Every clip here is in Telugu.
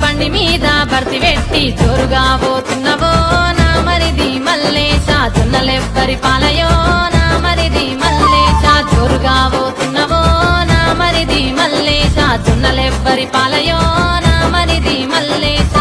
బండి మీద భర్తి పెట్టి జోరుగా పోతున్నవో నా మరిది మల్లేశ జొన్నలెవ్వరి పాలయో నా మరిది మల్లేశ జోరుగా పోతున్నవో నా మరిది మల్లేశ జొన్నలెవ్వరి పాలయో నా మరిది మల్లేశ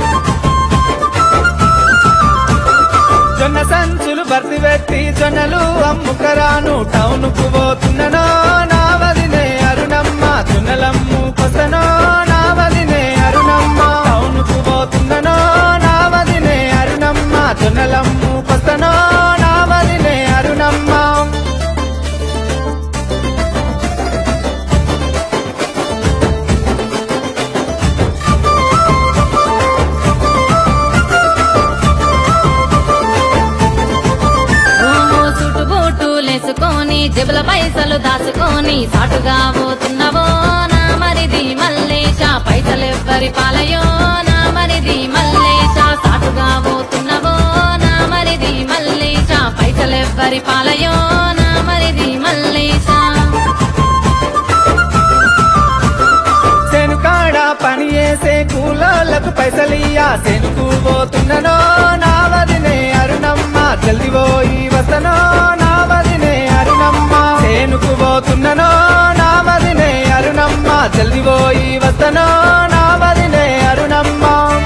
జొన్న సంచులు భర్తీ పెట్టి జొన్నలు అమ్ముకరాను టౌన్ కు పోతున్ననో నా వదినే అరుణమ్మ జొన్నలమ్ము కొసనో నా వదినే అరుణమ్మ టౌన్ కు పోతున్ననో నా వదినే అరుణమ్మ జొన్నలమ్ము కొసనో నా వదినే అరుణమ్మ ఓహో సుటుబూటు లేసుకొని జబుల పైసలు దాచుకొని సాటుగా పోతున్నవో నా మరిది మల్లేశ పైసలెవ్వరి పాలయో నా మరిది మల్లేశ సాటుగా పోతున్నవో నా మరిది మల్లేశ పైసలెవ్వరి పాలయో నా మరిది మల్లేశ శనుకాడ పని చేసే కూలోళ్ళకు పైసలియ్యా శనుకు పోతున్ననో నా వదినే అరుణమ్మ జల్ది పోయి వస్తనో నా వదినే అరుణమ్మ శనుకు పోతున్ననో నా వదినే అరుణమ్మ జల్ది పోయి వస్తనో నా వదినే అరుణమ్మ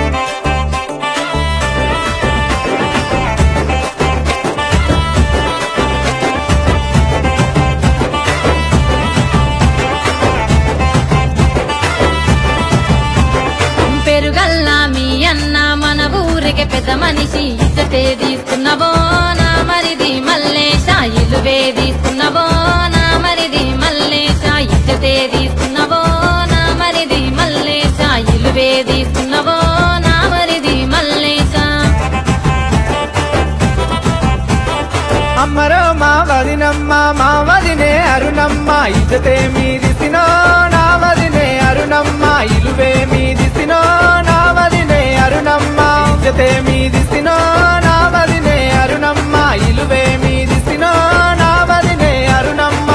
పెరుగల్లా మీ అన్న మన ఊరికి పెద్ద మనిషి ఇచ్చటే తీసుకున్నవో నా మరిది మల్లేశ ఇలువే తీసుకున్నవో నా మరిది మల్లేశ ఇచ్చటే తీసుకున్నవో నా మరిది మల్లేశ ఇలువే తీసుకున్నవో నా మరిది మల్లేశ అమ్మరో మా వదినమ్మ మా వదినే అరుణమ్మ ఇచ్చతే మీదిసినో నా వదినే అరుణమ్మ ఇలువే మీదిసినో నా వదినే అరుణమ్మ ఇచ్చతే మీదిసినో నా వదినే అరుణమ్మ ఇలువే మీదిసినో నా వదినే అరుణమ్మ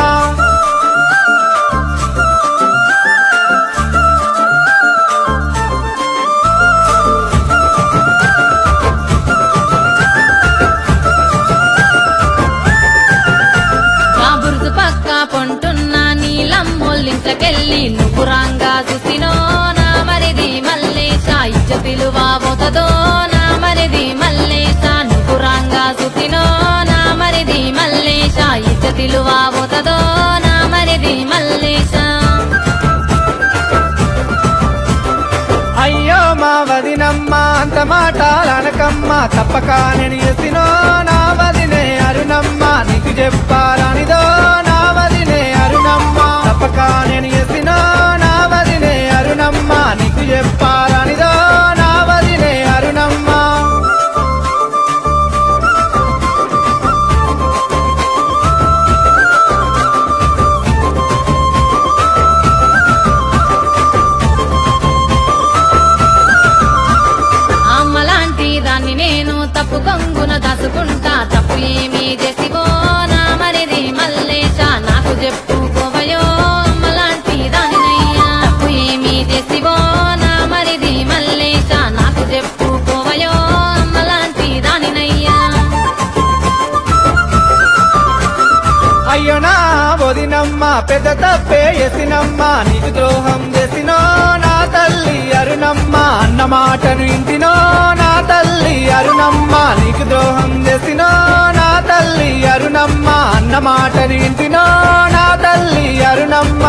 ఆ బురుజు పక్క పొంటున్న నీలమ్మొల్లించకెళ్ళి నువ్వు రాంగా చూసినో నా మరిది మల్లేశ ఇచ్చతిలు వాబోతదో నా మరిది మల్లేశ నువ్వు రాంగా చూసినో నా మరిది మల్లేశ ఇచ్చతిలు వాబోతదో నా మరిది మల్లేశ అయ్యో మా వదినమ్మ అంత మాటాలనకమ్మ తప్పక నేను ఎసినో నా వదినే అరుణమ్మ నీకు చెప్పాలనిదో నా వదినే అరుణమ్మ తప్పక నేను ఎసినో నా వదినే అరుణమ్మ నీకు చెప్పాలనిదో నా వదినే అరుణమ్మ అమ్మలాంటి దాన్ని నేను తప్పు కొంగున దాచుకుంటా తప్పు ఏమీ చేసివో నా మరిది మల్లేశ నాకు చెప్పుకోవయో అమ్మలాంటి దానినయ్యా తప్పు ఏమీ చేసివో నా మరిది మల్లేశ నాకు చెప్పుకోవయో అమ్మలాంటి దానినయ్యా అయ్యో నా వదినమ్మ పెద్ద తప్పే ఎసినమ్మ నీకు ద్రోహం చేసినో నా తల్లి అరుణమ్మ అన్న మాటను ఇంటినో నా తల్లి అరుణమ్మ నీకు ద్రోహం చేసినో నా తల్లి అరుణమ్మ అన్న మాటను ఇంటినో నా తల్లి అరుణమ్మ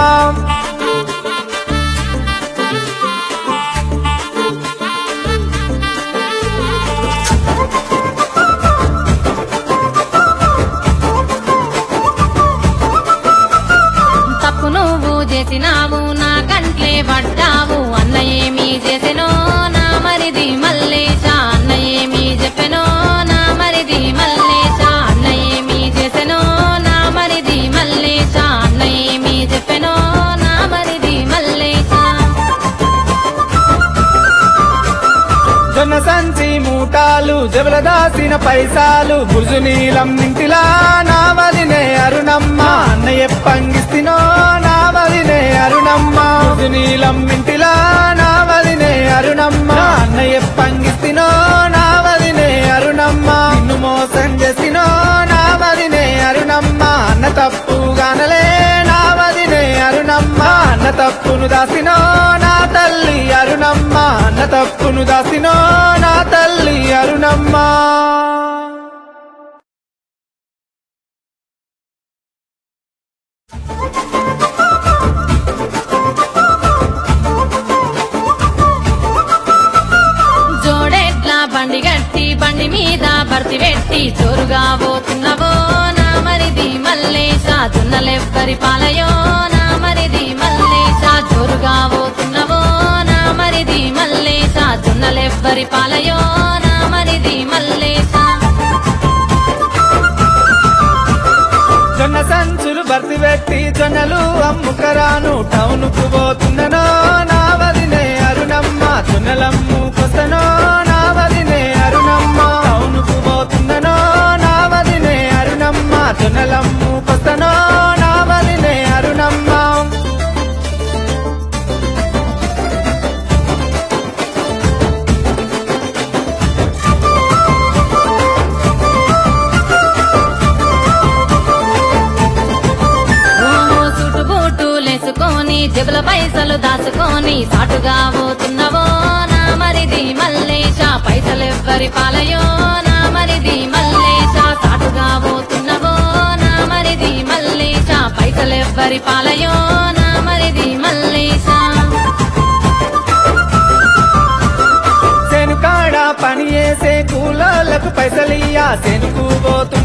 తప్పు నువ్వు చేసినావు నా కంట్లే పడ్డావు అన్న ఏమి చేసెనో నా మరిది మల్లేశ అన్న ఏమి చెప్పెనో నా మరిది మల్లేశ అన్న ఏమి చేసెనో నా మరిది మల్లేశ అన్న ఏమి చెప్పెనో నా మరిది మల్లేశ జొన్న సంచి మూటాలు జబల దాసిన పైసాలు బుజు నీలం ఇంటిలా నా వదినే అరుణమ్మ అన్నయ్య పంగిస్తినో నా వదినే అరుణమ్మ బుజు నీలం ఇంటిలా నా వదినే అరుణమ్మ తప్పును దాసినో నా తల్లి అరుణమ్మ అన్న తప్పును దాసినో నా తల్లి అరుణమ్మ జోడెట్ల బండి గట్టి బండి మీద భర్తి పెట్టి చోరుగా పోతున్నవో నా మరిది మల్లేశ దున్నలెవ్వరి పాలయో నా మరిది మల్లేశ చోరుగా పోతున్నవో నా మరిది మల్లేశ దున్నలెవ్వరి పాలయో నా మరిది మల్లేశ జొన్న సంచులు భర్తీ పెట్టి జొన్నలు అమ్ముకరాను టౌన్ కు పోతున్ననో నా వదినే అరుణమ్మ జొన్నలమ్ముకొస్తనో నా వదినే అరుణమ్మ టౌన్ కు పోతున్ననో నా వదినే అరుణమ్మ జొన్నలమ్ముకొస్తనో నా వదినే అరుణమ్మ ఓహో సుటు బూటులేసుకొని జబుల పైసలు దాచుకొని సాటుగా పోతున్నవో నా మరిది మల్లేశ పైసలెవ్వరి పాలయో నా మరిది మల్లేశ సాటుగా పోతున్నవో నా మరిది మల్లేశ పైసలెవ్వరి పాలయో నా మరిది మల్లేశ శనుకాడ పని చేసే కూలోళ్ళకు పైసలియ్యా శనుకు పోతు